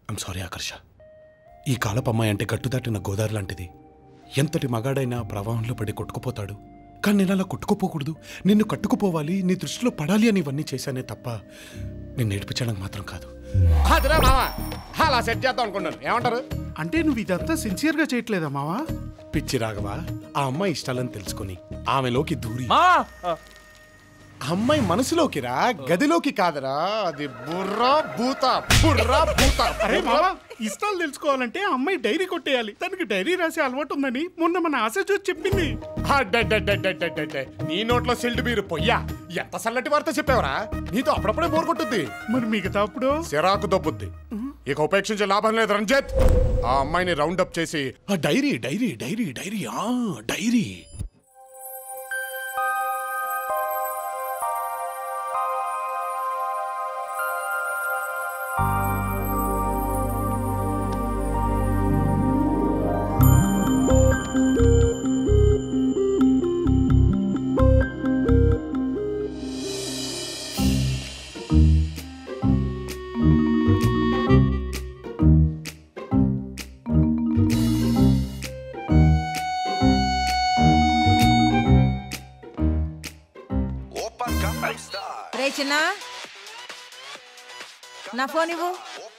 I'm sorry ఆకర్ష ఈ కాలపు అమ్మాయి అంటే గట్టు దాటిన గోదావరి లాంటిది ఎంతటి మగాడైనా ప్రవాహంలో పడి కొట్టుకుపోతాడు కానీ నేను అలా కొట్టుకుపోకూడదు నిన్ను కట్టుకుపోవాలి నీ దృష్టిలో పడాలి అని ఇవన్నీ చేశానే తప్ప నేను నేర్పించడానికి మాత్రం కాదు అదిరా మావా అలా సెట్ చేద్దాం అనుకున్నాను ఏమంటారు అంటే నువ్వు ఇదంతా సిన్సియర్గా చేయట్లేదా మావా పిచ్చి రాగవా ఆ అమ్మాయి ఇష్టాలని తెలుసుకుని ఆమెలోకి దూరి మా ఆ అమ్మాయి మనసులోకి రా గదిలోకి కాదరా అది బుర్రా భూత బుర్రా భూత అరే మావా ఇష్టాలు తెలుసుకోవాలంటే ఆ అమ్మాయి డైరీ కొట్టేయాలి తనకి డైరీ రాసే అలవాటు ఉందని మొన్న మన ఆశ చూసి చెప్పింది అడ్డడ్డడ్డడ్డడ్డడ్డ. నీ నోట్లో సిల్డ్ బీరు పొయ్యా ఎంత సల్లటి వార్త చెప్పావురా నీతో అప్పుడప్పుడే బోర్ కొట్టుద్ది మరి మిగతా అప్పుడు సిరాకు దొబ్బుద్ది ఇక ఉపేక్షించే లాభం లేదు రంజిత్ ఆ అమ్మాయిని రౌండ్ అప్ చేసి ఆ డైరీ డైరీ డైరీ డైరీ ఆ డైరీ రే చిన్న నా ఫోన్ ఇవ్వు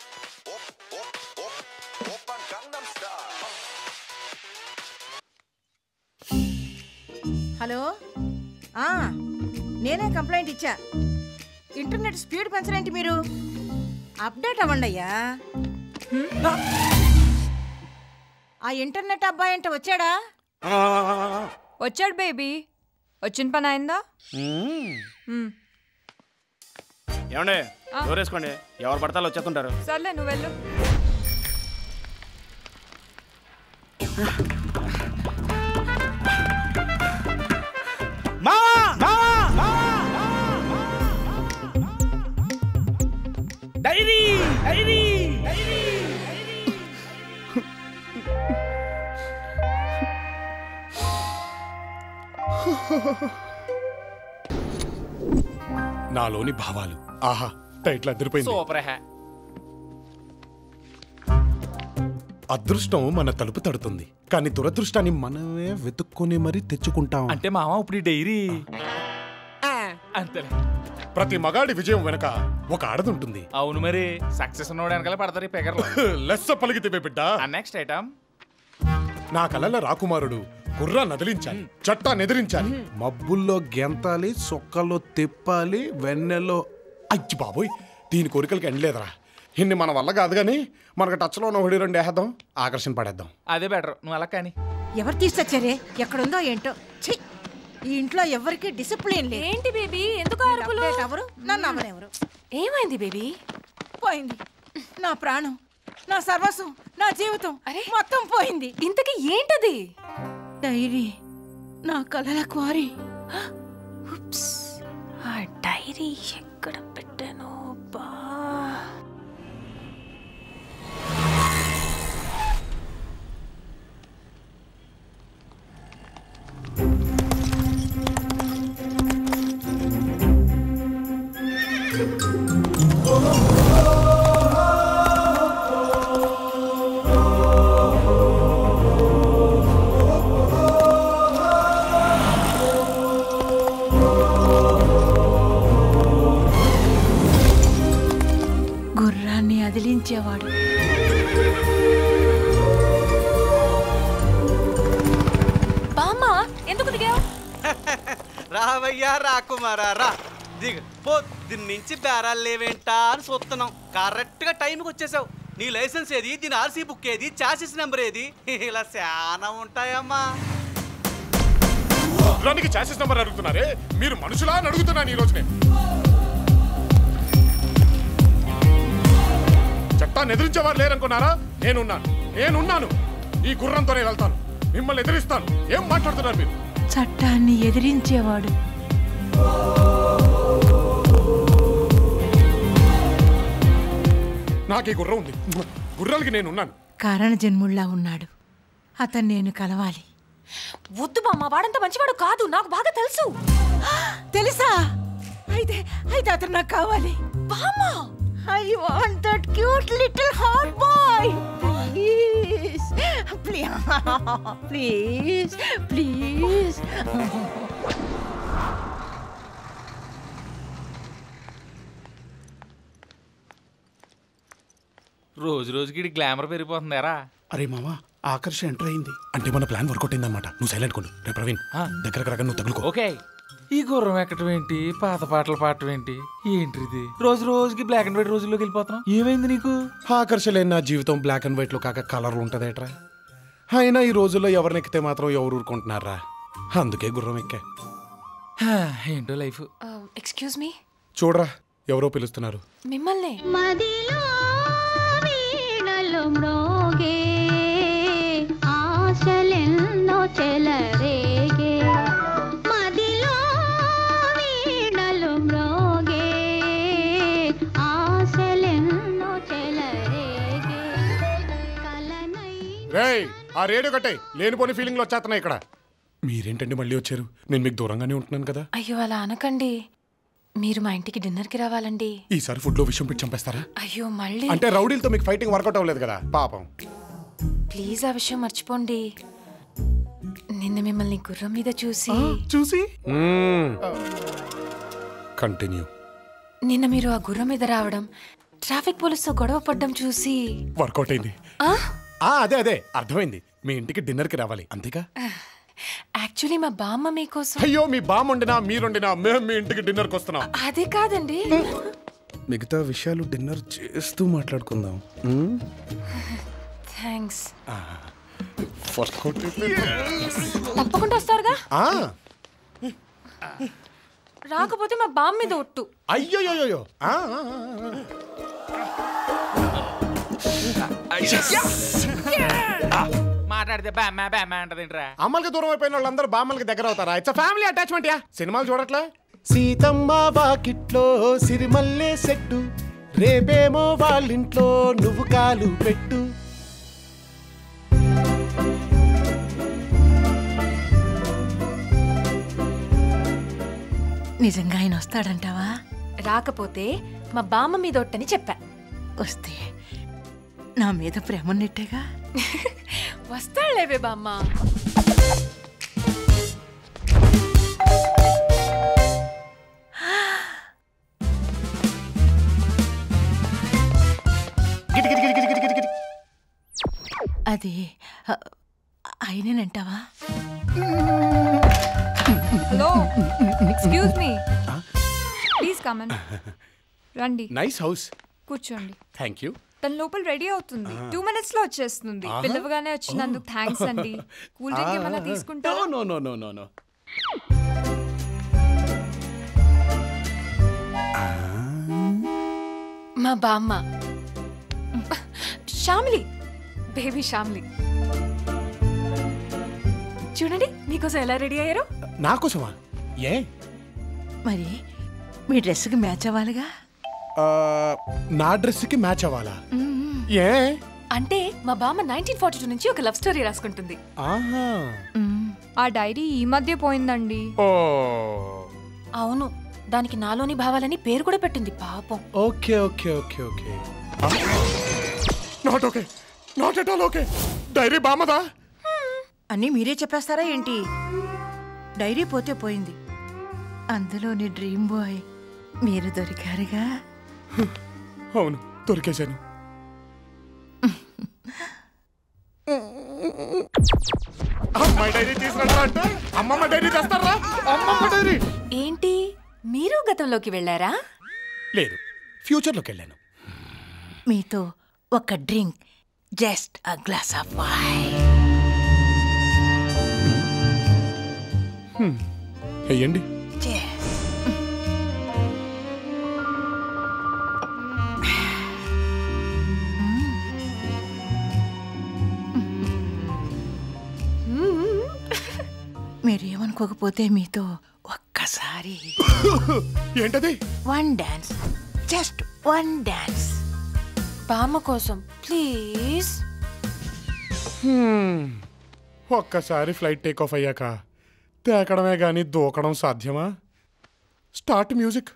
హలో ఆ, నేనే కంప్లైంట్ ఇచ్చా ఇంటర్నెట్ స్పీడ్ పెంచలేంటి మీరు అప్డేట్ అవ్వండి అయ్యా ఆ ఇంటర్నెట్ అబ్బాయి అంటే వచ్చాడా వచ్చాడు బేబీ వచ్చిన పని అయిందా మ్మ్. ఏమండే డోరేసుకోండి ఎవరు పడతాలో వచ్చేస్తుంటారు సర్లే నువ్వు వెళ్ళు డైరీ డైరీ నాలోని భావాలు ఆహా టైట్లు అదిరిపోయింది సూపర్ హ్యా అదృష్టం మన తలుపు తడుతుంది కానీ దురదృష్టాన్ని మనమే వెతుక్కొని మరీ తెచ్చుకుంటాం అంటే మామ ఇప్పుడు ఈ డైరీ అంతేలే ప్రతి మగాడి విజయం వెనక ఒక ఆడదుంటుంది అవును మరి సక్సెస్ ఉన్నోడు వెనకాల పడతారు ఈ పెగర్లు లెస్స పలికితే బిడ్డ నెక్స్ట్ ఐటమ్ నా కలల రాకుమారుడు కుర్రా నదిలించాలి చట్టా నెదిరించాలి మబ్బుల్లో గెంతాలి సొక్కల్లో తిప్పాలి వెన్నెల్లో అచ్చి బాబోయ్ దీని కోరికలకి ఎండలేదురా ఇన్ని మన వల్ల కాదు కానీ మనకు టచ్లో ఉన్న ఒకటి రెండు వేసేద్దాం ఆకర్షణ పడేద్దాం అదే బెటర్ నువ్వు అలా కానీ ఎవరు తీసుకొచ్చారే ఎక్కడుందో ఏంటో ఛీ ఈ ఇంట్లో ఎవరికి డిసిప్లిన్ లేదు ఏంటి బేబీ ఎందుకు అరుపులు అప్డేట్ ఎవరు నన్ను అమ్మనెవరు ఏమైంది బేబీ పోయింది నా ప్రాణం నా సర్వస్వం నా జీవితం అరే. మొత్తం పోయింది ఇంతకీ ఏంటది డైరీ నా కలల క్వారీ ఉప్స్, ఆ డైరీ ఎక్కడ పెట్టాను బా గుర్రాన్ని అదిలించేవాడు బామ్మా ఎందుకు దిగావు రావయ్యా రాకుమారా రా దిగ పొద్దున్నుంచి బేరాలు లేవేంటా అని చూస్తున్నాం కరెక్ట్ గా టైంకి వచ్చేసావు నీ లైసెన్స్ ఏది దీని ఆర్సీ బుక్ ఏది చాసిస్ నెంబర్ ఏది ఇలా చాలా ఉంటాయమ్మా దానికి చాసెస్ నెంబర్ అడుగుతున్నారే మీరు మనుషులా అని అడుగుతున్నాను ఈ రోజునే చట్టాన్ని ఎదిరించేవారు లేరనుకున్నారా నేనున్నాను నేనున్నాను ఈ గుర్రంతోనే వెళ్తాను మిమ్మల్ని ఎదిరిస్తాను ఏం మాట్లాడుతున్నారు మీరు చట్టాన్ని ఎదిరించేవాడు నాకు ఈ గుర్రం ఉంది గుర్రాలకి నేనున్నాను కారణ జన్ముళ్ళా ఉన్నాడు అతను నేను కలవాలి వద్దు బామ్మ వాడంత మంచివాడు కాదు నాకు బాగా తెలుసు తెలుసా అయితే అయితే అతను నాకు కావాలి బామ్మ I want that cute little hat please please రోజు రోజుకి ఇడి గ్లామర్ పెరిగిపోతుందారా అరే మామ ఆకర్ష ఎంటర్ అయింది అంటే మన ప్లాన్ వర్కౌట్ అయిందన్నమాట నువ్వు సైలెంట్ కొండు రే ప్రవీణ్ ఆ. దగ్గరకు రాగా నువ్వు తగులుకో ఓకే ఈ గుర్రం ఎక్కడం ఏంటి పాత పాటలు పాడటం ఏంటి ఏంటి ఇది రోజు రోజుకి బ్లాక్ అండ్ వైట్ రోజుల్లోకి వెళ్ళిపోతున్నాం ఏమైంది నీకు ఆకర్షలేని నా జీవితం బ్లాక్ అండ్ వైట్ లో కాక కలర్ ఉంటదేట్రా అయినా ఈ రోజుల్లో ఎవరిని ఎక్కితే మాత్రం ఎవరు ఊరుకుంటున్నారా అందుకే గుర్రం ఎక్కా హా, ఏంటో లైఫ్ ఎక్స్క్యూజ్ మీ చూడరా ఎవరో పిలుస్తున్నారు మిమ్మల్ని మదిలో వీణలు మ్రోగే ఆశలెన్నో చెలరేగే మదిలో వీణలు మ్రోగే ఆశలెన్నో చెలరేగే కలనై రేయ్ ఆ రేడియో కట్టే లేనిపోని ఫీలింగ్లు వచ్చేస్తున్నాయి ఇక్కడ మీరేంటండి మళ్ళీ వచ్చారు నేను మీకు దూరంగానే ఉంటున్నాను కదా అయ్యో అలా అనకండి మీరు మా ఇంటికి డిన్నర్కి రావాలండి ఈసారి ఫుడ్ లో విషయం పెట్టి చంపేస్తారా అయ్యో మళ్ళీ అంటే రౌడీలతో మీకు ఫైటింగ్ వర్కౌట్ అవ్వలేదు కదా పాపం ప్లీజ్ ఆ విషయం మర్చిపోండి నిన్న మిమ్మల్ని గుర్రం మీద చూసి చూసి కంటిన్యూ నిన్న మీరు ఆ గుర్రం మీద రావడం ట్రాఫిక్ పోలీస్తో గొడవ పడ్డం చూసి వర్కౌట్ అయింది ఆ? ఆ అదే అదే అర్థమైంది మీ ఇంటికి డిన్నర్ కి రావాలి అంతేగా యాక్చువల్లీ మా బామ్మ మీకోసం అయ్యో మీ బామ్మండినా మీరుండినా మేము మీ ఇంటికి డిన్నర్కి వస్తున్నాం అదే కాదండి మిగతా విషయాలు డిన్నర్ చేస్తూ మాట్లాడుకుందాం థ్యాంక్స్ వర్కౌట్ తప్పకుండా వస్తారుగా ఆ రాకపోతే మా బామ్మ మీద ఒట్టు అయ్యోయ్యోయ్యో ఆ, ఆ, ఆ, మాట్లాడితే బ్యామ్మా బ్యామ్మా అంటదేంట్రా ఆ. అమ్మలకి దూరం అయిపోయిన వాళ్ళందరూ బామ్మలకి దగ్గర అవుతారా ఇట్స్ ఫ్యామిలీ అటాచ్మెంట్ యా సినిమాలు చూడట్లే సీతమ్మ వాకిట్లో సిరిమల్లే సెట్టు రేపేమో వాళ్ళింట్లో నువ్వు కాలు పెట్టు నిజంగా ఆయన వస్తాడంటావా రాకపోతే మా బామ్మ మీద ఒట్టని చెప్పా వస్తే నా మీద ప్రేమ ఉన్నట్టేగా వస్తాడులేవే బామ్మ గిటి గిటి గిటి గిటి గిటి గిటి గిటి. అది ఆ, ఆయనేనంటావా hello excuse me please come on రండి నైస్ హౌస్ కూర్చోండి థ్యాంక్ యూ తన లోపల రెడీ అవుతుంది టూ మినిట్స్ లో వచ్చేస్తుంది పిలవగానే వచ్చినందుకు థ్యాంక్స్ అండి కూల్ డ్రింక్ ఏమైనా తీసుకుంటారా no no no no no మా బామ్మ శ్యామ్లి బేబీ శ్యామ్లి చూడండి మీకోసం ఎలా రెడీ అయ్యారు నా కోసమా ఏ మరి మీ డ్రెస్కి మ్యాచ్ అవ్వాలిగా ఆ, నా డ్రెస్కి మ్యాచ్ అవ్వాలా ఏ అంటే మా బామ్మ నైన్టీన్ ఫార్టీ టూ నుంచి ఒక లవ్ స్టోరీ రాసుకుంటుంది ఆహా ఆ డైరీ ఈ మధ్య పోయిందండి ఓ అవును దానికి నాలోని భావాలని పేరు కూడా పెట్టింది పాపం okay okay okay okay not okay not at all okay diary బామదా అన్నీ మీరే చెప్పేస్తారా ఏంటి డైరీ పోతే పోయింది అందులోని డ్రీమ్ బాయ్ మీరు దొరికారుగా అవును దొరికేశాను అమ్మాయి డైరీ తీసుకురా అంటే అమ్మమ్మ డైరీ తెస్తారా అమ్మమ్మ డైరీ ఏంటి మీరు గతంలోకి వెళ్ళారా లేదు ఫ్యూచర్లోకి వెళ్ళాను మీతో ఒక drink just a glass of wine వెయ్యండి మీరు ఏమనుకోకపోతే మీతో ఒక్కసారి ఏంటది one dance just one dance బామ్మ కోసం ప్లీజ్ ఒక్కసారి ఫ్లైట్ టేక్ ఆఫ్ అయ్యాక తేకడమే కానీ దూకడం సాధ్యమా స్టార్ట్ మ్యూజిక్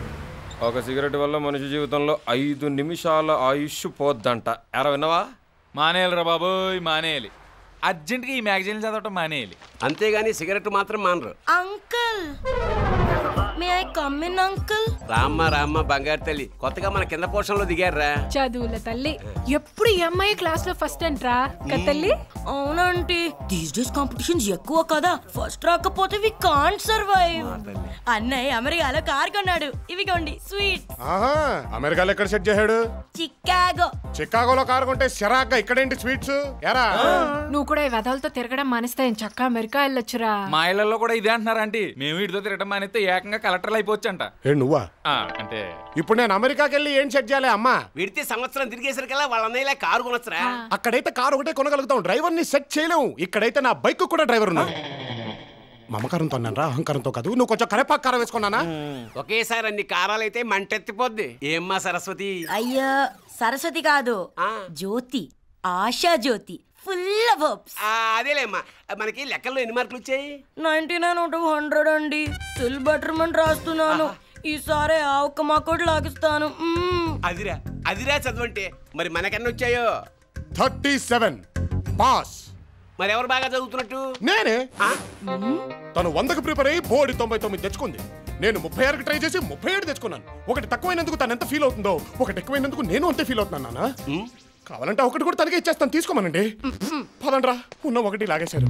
ఒక సిగరెట్ వల్ల మనిషి జీవితంలో ఐదు నిమిషాల ఆయుష్ పోద్దంట ఎరా విన్నావా మానేయాలిరా బాబోయ్ మానేయాలి అర్జెంట్గా ఈ మ్యాగజైన్ చదవటం మానేయాలి అంతేగాని సిగరెట్ మాత్రం మానరు uncle may I come in uncle రామ్మ రామ్మ బంగారు తల్లి కొత్తగా మన కింద పోషణలో దిగారా చదువుల తల్లి ఎప్పుడు ఈ అమ్మాయి క్లాస్ లో ఫస్ట్ అంట్రా కదా తల్లి అవునంటీ దీస్ డేస్ కాంపిటీషన్స్ ఎక్కువ కదా ఫస్ట్ రాకపోతే వి కాంట్ సర్వైవ్ అన్నయ్య అమెరికాలో కార్ కొన్నాడు ఇవిగోండి స్వీట్ ఆహా అమెరికాలో ఎక్కడ సెట్ చేశాడు చికాగో చికాగోలో కారు కొంటే సిరాగ్గా ఇక్కడేంటి స్వీట్స్ ఎరా నువ్వు కూడా ఈ వెధలతో తిరగడం మానేస్తే ఏం చక్క అమెరికా వెళ్ళొచ్చురా మా ఇళ్లలో కూడా ఇదే అంటున్నారు ఆంటీ మేము వీటితో తిరగటం మానేస్తే ఏకంగా కలెక్టర్లు అయిపోవచ్చు అంట ఏ నువ్వా అంటే ఇప్పుడు నేను అమెరికాకి వెళ్ళి ఏం సెట్ చేయాలి అమ్మా విడితే సంవత్సరం తిరిగేసరికల్లా వాళ్ళ అన్నయ్యలా కారు కొనొచ్చరా అక్కడైతే కారు ఒకటే కొనగలుగుతాం డ్రైవర్ ని సెట్ చేయలేము ఇక్కడైతే నా బైక్ కూడా డ్రైవర్ ఉన్నాడు మమకారంతో అన్నారా అహంకారంతో కాదు నువ్వు కొంచెం కరేపాకు కారం వేసుకున్నానా ఒకేసారి అన్ని కారాలైతే మంటెత్తిపోద్ది ఏమ్మా సరస్వతి అయ్యో సరస్వతి కాదు జ్యోతి ఆశా జ్యోతి ఫుల్ హోప్స్ ఆ, అదేలేమ్మా మనకి లెక్కల్లో ఎన్ని మార్కులు వచ్చాయి ninety nine out of hundred అండి స్టిల్ బెటర్మెంట్ రాస్తున్నాను ఈసారి ఆ ఒక్క మాకోటి లాగిస్తాను మ్మ్. అదిరా అదిరా చదవంటే మరి మనకెన్ని వచ్చాయో థర్టీ సెవెన్ పాస్ మరి ఎవరు బాగా చదువుతున్నట్టు నేనే తను వందకు ప్రిపేర్ అయ్యి బోడి తొంభై తొమ్మిది తెచ్చుకుంది నేను ముప్పై ఆరుకి ట్రై చేసి ముప్పై ఏడు తెచ్చుకున్నాను ఒకటి తక్కువైనందుకు తను ఎంత ఫీల్ అవుతుందో ఒకటి ఎక్కువైనందుకు నేను అంతే ఫీల్ అవుతున్నాను నాన్న కావాలంటే ఒకటి కూడా తనకే ఇచ్చేస్తాను తీసుకోమనండి పదండ్రా ఉన్న ఒకటి లాగేశారు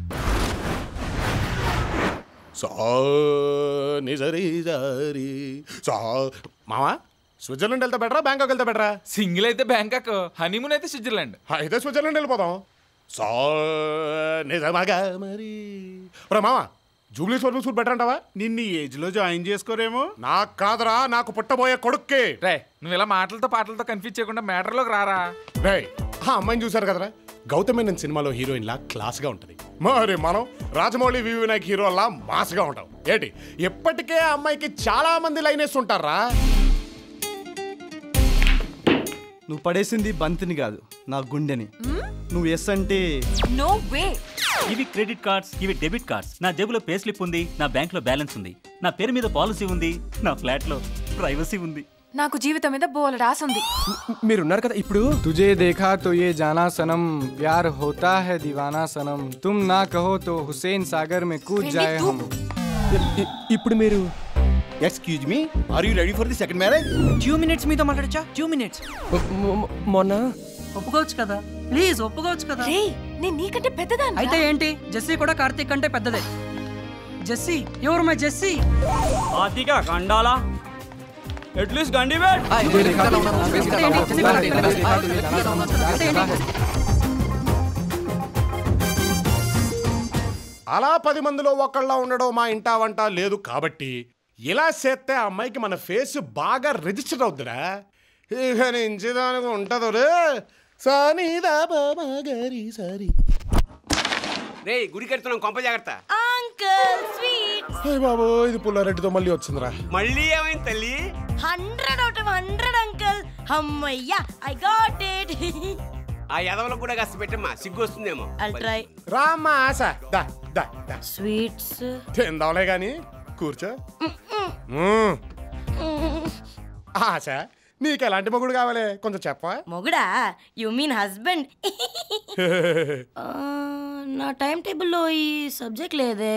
సా నిజరి జరి సా మావా స్విట్జర్లాండ్ వెళ్తే బెటరా బ్యాంకాక్ వెళ్తే బెటరా సింగిల్ అయితే బ్యాంకాక్ హనీమూన్ అయితే స్విట్జర్లాండ్ అయితే స్విట్జర్లాండ్ వెళ్ళిపోదాం సా నిజమగా మరి రా మావా జూబ్లీ సర్వీస్ సూట్ బెటర్ అంటావా నిన్ను ఏజ్ లో జాయిన్ చేసుకోరేమో నాకు కాదురా నాకు పుట్టబోయే కొడుక్కి రే నువ్వు ఇలా మాటలతో పాటలతో కన్ఫ్యూజ్ చేయకుండా మ్యాటర్లోకి రారా రే ఆ అమ్మాయిని చూసారు కదరా గౌతమ్ నేను సినిమాలో హీరోయిన్ లా క్లాస్ గా ఉంటది మరి మనం రాజమౌళి వి వినాయక్ హీరో లా మాస్ గా ఉంటాం ఏంటి ఎప్పటికే ఆ అమ్మాయికి చాలా మంది లైనేస్ ఉంటారా నువ్వు పడేసింది బంతిని కాదు నా గుండెని నువ్వు ఎస్ అంటే నో వే ఇవి క్రెడిట్ కార్డ్స్ ఇవి డెబిట్ కార్డ్స్ నా జేబులో పే స్లిప్ ఉంది నా బ్యాంక్ బ్యాలెన్స్ ఉంది నా పేరు మీద పాలసీ ఉంది నా ఫ్లాట్ లో ప్రైవసీ ఉంది నాకు జీవితం మీద బోల రాసుంది మీరున్నారు కదా ఇప్పుడు తుజే దేఖా తో ఏ జానా సనం ప్యార్ హోతా హై దీవానా సనం తుమ్ నా కహో తో హుసేన్ సాగర్ మే కూద్ జాయే హమ్ ఇప్పుడు మీరు excuse me are you ready for the second marriage two minutes మీతో మాట్లాడచ్చా టూ మినిట్స్ మొన్న ఒప్పుకోవచ్చు కదా ప్లీజ్ ఒప్పుకోవచ్చు కదా రే నేను నీకంటే పెద్దదాన్ని అయితే ఏంటి జెస్సీ కూడా కార్తీక్ కంటే పెద్దదే జెస్సీ ఎవరు మా జెస్సీ ఆతిక కండాలా అట్లీస్ట్ గండి బెట్ అలా పది మందిలో ఒకళ్ళ ఉండడం మా ఇంటా వంట లేదు కాబట్టి ఇలా చేస్తే ఆ అమ్మాయికి మన ఫేస్ బాగా రిజిస్టర్ అవుతురా ఇక నుంచి దానికి ఉంటదు రే సానీదా బాబా గారి సారీ రే గుడి కడుతున్నాం కొంప జాగ్రత్త అంకుల్ స్వీట్ అయ్య బాబు ఇది పుల్లారెడ్డితో మళ్ళీ వచ్చిందిరా మళ్ళీ ఏమైంది తల్లి hundred out of hundred uncle అమ్మయ్యా ఐ గాట్ ఇట్ ఆ యదవలకు కూడా కాస్త పెట్టమ్మా సిగ్గు వస్తుందేమో I'll try. రామ్మా ఆశ దా దా దా స్వీట్స్ తిందాంలే గాని కూర్చో మ్మ్. ఆశ నీకు ఎలాంటి మొగుడు కావాలి కొంచెం చెప్పవా మొగుడా యు మీన్ హస్బెండ్ నా టైం టేబుల్లో ఈ సబ్జెక్ట్ లేదే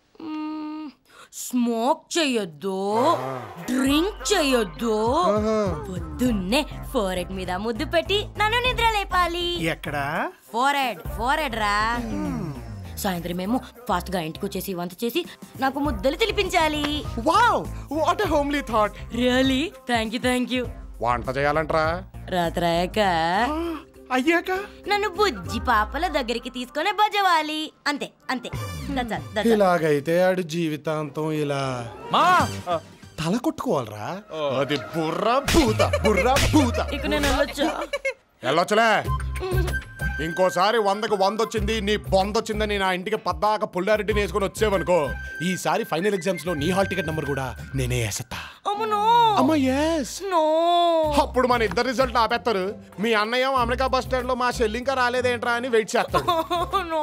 స్మోక్ చెయ్యొద్దు డ్రింక్ చెయ్యొద్దు పొద్దున్నే ఫోరెడ్ మీద ముద్దు పెట్టి నన్ను నిద్ర లేపాలి ఎక్కడా ఫోరెడ్ ఫోరెడ్ రా సాయంత్రం మేము ఫాస్ట్ గా ఇంటికి వచ్చేసి వంట చేసి నాకు ముద్దలు తినిపించాలి wow what homely thought really thank you thank you వంట చేయాలంటరా రాత్రి అయ్యాక అయ్యాక నన్ను బుజ్జి పాపల దగ్గరికి తీసుకొని బజవాలి అంతే అంతే That's all, that's all. ఇలాగైతే ఆడు జీవితాంతం ఇలా మా తల కొట్టుకోవాలరా అది బుర్ర భూత బుర్ర భూత ఇక నేను వెళ్ళొచ్చా వెళ్ళొచ్చులే ఇంకోసారి వందకు వంద వచ్చింది నీ బొంద వచ్చిందని నా ఇంటికి పద్దాక పుల్లారెడ్డిని వేసుకొని వచ్చేవనుకో ఈసారి ఫైనల్ ఎగ్జామ్స్ లో నీ హాల్ టికెట్ నంబర్ కూడా నేనే వేసేస్తా అమ్మనో అమ్మా ఎస్ నో అప్పుడు మన ఇద్దరు రిజల్ట్ ఆపేస్తారు మీ అన్నయ్య అమెరికా బస్ స్టాండ్ లో మా షెల్ ఇంకా రాలేదేంట్రా అని వెయిట్ చేస్తాడు నో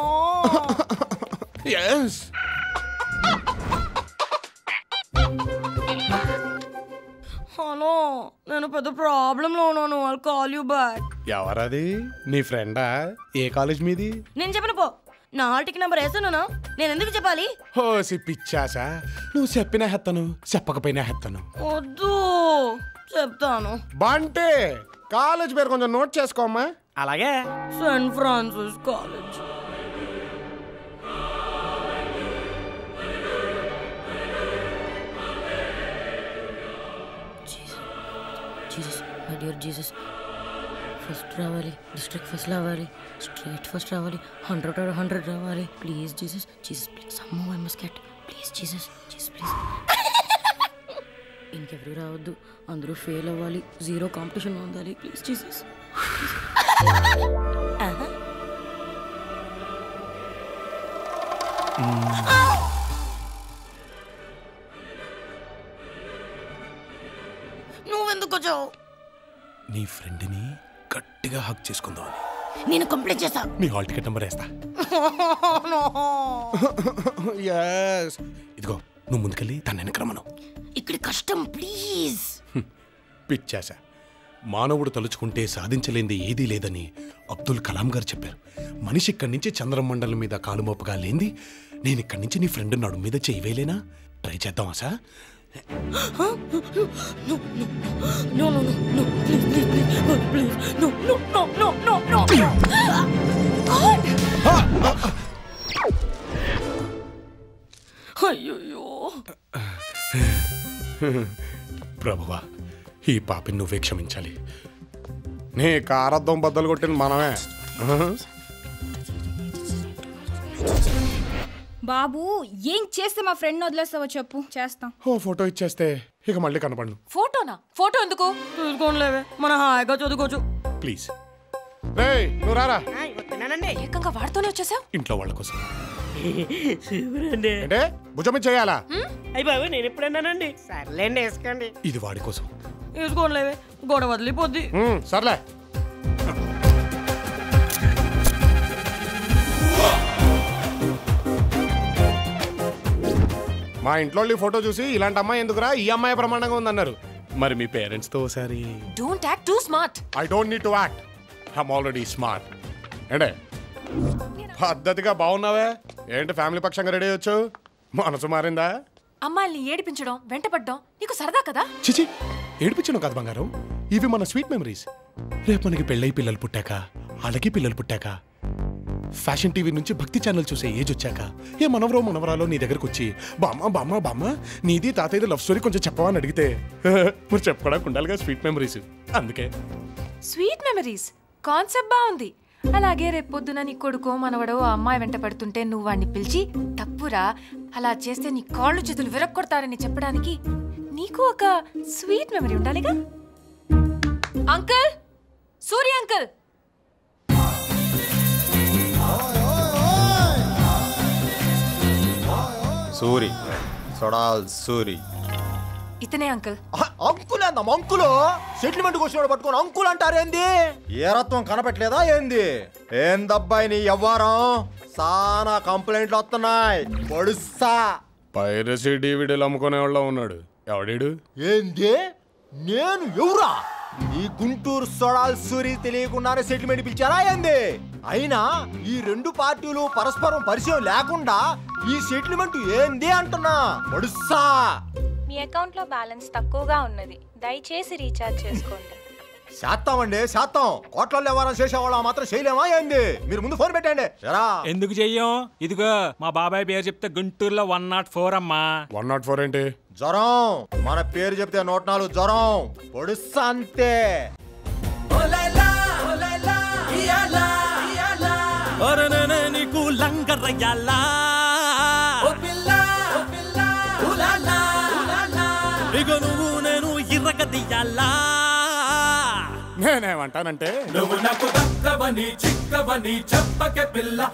ఎస్ హలో నేను పెద్ద ప్రాబ్లంలో ఉన్నాను ఐ కాల్ యూ బ్యాక్ ఎవరది నీ ఫ్రెండా ఏ కాలేజ్ మీది నేను చెప్పిన పో నా హాల్ టికెట్ నెంబర్ వేస్తున్నానా నేను ఎందుకు చెప్పాలి హోసి పిచ్చాసా నువ్వు చెప్పినా హెత్తను చెప్పకపోయినా హెత్తను వద్దు చెప్తాను బంటే కాలేజ్ పేరు కొంచెం నోట్ చేసుకోమ్మా అలాగే Saint Francis College Jesus my dear Jesus first రావాలి డిస్ట్రిక్ట్ ఫస్ట్ రావాలి స్ట్రేట్ ఫస్ట్ రావాలి హండ్రెడ్ ఆర్ హండ్రెడ్ రావాలి please Jesus Jesus please some I must get please Jesus Jesus please ఇంకెవరు రావద్దు అందరూ ఫెయిల్ అవ్వాలి జీరో కాంపిటీషన్ ఉండాలి ప్లీజ్ జీసస్ నువ్వెందుకు వచ్చావు నీ ఫ్రెండ్ని గట్టిగా హక్ చేసుకుందాం నేను కంప్లైంట్ చేస్తా నీ హాల్ టికెట్ నెంబర్ వేస్తా Yes. ఇదిగో నువ్వు ముందుకెళ్ళి తన వెనక రమ్మను ఇక్కడ కష్టం ప్లీజ్ పిచ్చాస మానవుడు తలుచుకుంటే సాధించలేంది ఏదీ లేదని అబ్దుల్ కలాం గారు చెప్పారు మనిషి ఇక్కడి నుంచి చంద్రమండలం మీద కాలు మోపగా లేంది నేను ఇక్కడి నుంచి నీ ఫ్రెండ్ నడుము మీద చేయవేలేనా ట్రై చేద్దామా sir No, no, no, no, please, please, please, God, please, no, no, no, no, no, no, no. God! అయ్యో ప్రభువా ఈ పాపిని నువ్వే క్షమించాలి నీ కారద్దం బద్దలు కొట్టింది మనమే బాబు ఏం చేస్తే మా ఫ్రెండ్ వదిలేస్తావో చెప్పు చేస్తాం ఓ ఫోటో ఇచ్చేస్తే ఇక మళ్ళీ కనపడను ఫోటోనా ఫోటో ఎందుకు చూసుకోలేవే మన హాయిగా చదువుకోవచ్చు ప్లీజ్ రేయ్ నువ్వు రారా ఏకంగా వాడుతూనే వచ్చేసావు ఇంట్లో వాళ్ళ కోసం అంటే భుజమి చేయాలా అయ్యి బాబు నేను ఎప్పుడన్నానండి సర్లేండి వేసుకోండి ఇది వాడి కోసం వేసుకోలేవే గొడవ వదిలిపోద్ది ఉమ్, సర్లే మా ఇంట్లో వాళ్ళ ఈ ఫోటో చూసి ఇలాంటి అమ్మాయి ఎందుకురా ఈ అమ్మాయి ప్రమాణంగా ఉందన్నారు మరి మీ పేరెంట్స్తో ఒకసారి don't act too smart I don't need to act I'm already smart ఏంటే పద్ధతిగా బాగున్నావే ఏంటి ఫ్యామిలీ పక్షంగా రెడీ అయ్యొచ్చు మనసు మారిందా అమ్మాయిల్ని ఏడిపించడం వెంటపడడం నీకు సరదా కదా చిచి ఏడిపించను కాదు బంగారం ఇవి మన స్వీట్ మెమరీస్ రేపు మనకి పెళ్ళై పిల్లలు పుట్టాక వాళ్ళకి పిల్లలు పుట్టాక ఫ్యాషన్ టీవీ నుంచి భక్తి ఛానల్ చూసే ఏజ్ వచ్చాక ఏ మనవరో మనవరాలో నీ దగ్గరకు వచ్చి బామ్మ బామ్మ బామ్మ నీది తాతయ్యది లవ్ స్టోరీ కొంచెం చెప్పవా అని అడిగితే మరి చెప్పుకోవడానికి ఉండాలిగా స్వీట్ మెమరీస్ అందుకే స్వీట్ మెమరీస్ కాన్సెప్ట్ బాగుంది అలాగే రేపు పొద్దున నీ కొడుకో మనవడో ఆ అమ్మాయి వెంట పడుతుంటే నువ్వు వాడిని పిలిచి తప్పురా అలా చేస్తే నీ కాళ్ళు చేతులు విరక్కొడతారని చెప్పడానికి నీకు ఒక స్వీట్ మెమరీ ఉండాలిగా అంకుల్ సూర్య అంకుల్ సూరి సొడాల్ సూరి ఇతనే అంకుల్ అంకుల్ ఏందమ్మా అంకులు సెటిల్మెంట్ వచ్చినోడు పట్టుకొని అంకుల్ అంటారేంది ఏ రత్వం కనపెట్టలేదా ఏంది ఏందబ్బాయి నీ ఎవ్వారం సానా కంప్లైంట్లు వస్తున్నాయి పొడుస్తా పైరసీ డివిడీలు అమ్ముకునే వాళ్ళ ఉన్నాడు ఎవడీడు ఏంది నేను ఎవరా ఈ గుంటూరు సొడాల్ సూరి తెలియకుండానే సెటిల్మెంట్ పిలిచారా ఏంది అయినా ఈ రెండు పార్టీలు పరస్పరం పరిచయం లేకుండా ఈ సెటిల్మెంట్ ఏంది అంటున్నా పొడుస్తా మీ అకౌంట్లో బ్యాలెన్స్ తక్కువగా ఉన్నది దయచేసి రీఛార్జ్ చేసుకోండి శాతామండి శాతం కోట్లలో వ్యవహారం చేసేవాళ్ళ మాత్రం చేయలేమా ఏంది మీరు ముందు ఫోన్ పెట్టండి ఎరా ఎందుకు చెయ్యం ఇదిగో మా బాబాయ్ పేరు చెప్తే గుంటూరులో వన్ నాట్ ఫోర్ అమ్మా వన్ నాట్ ఫోర్ ఏంటి జ్వరం మన పేరు చెప్తే నూట నాలుగు జ్వరం పొడుస్తా అంతే ఒరననే నీకు లంగరయ్యాలా ఇక నువ్వు నేను ఇర్రగ దియ్యాలా నేనేమంటానంటే నువ్వు నాకు దక్కవని చిక్కవని చెప్పకే పిల్ల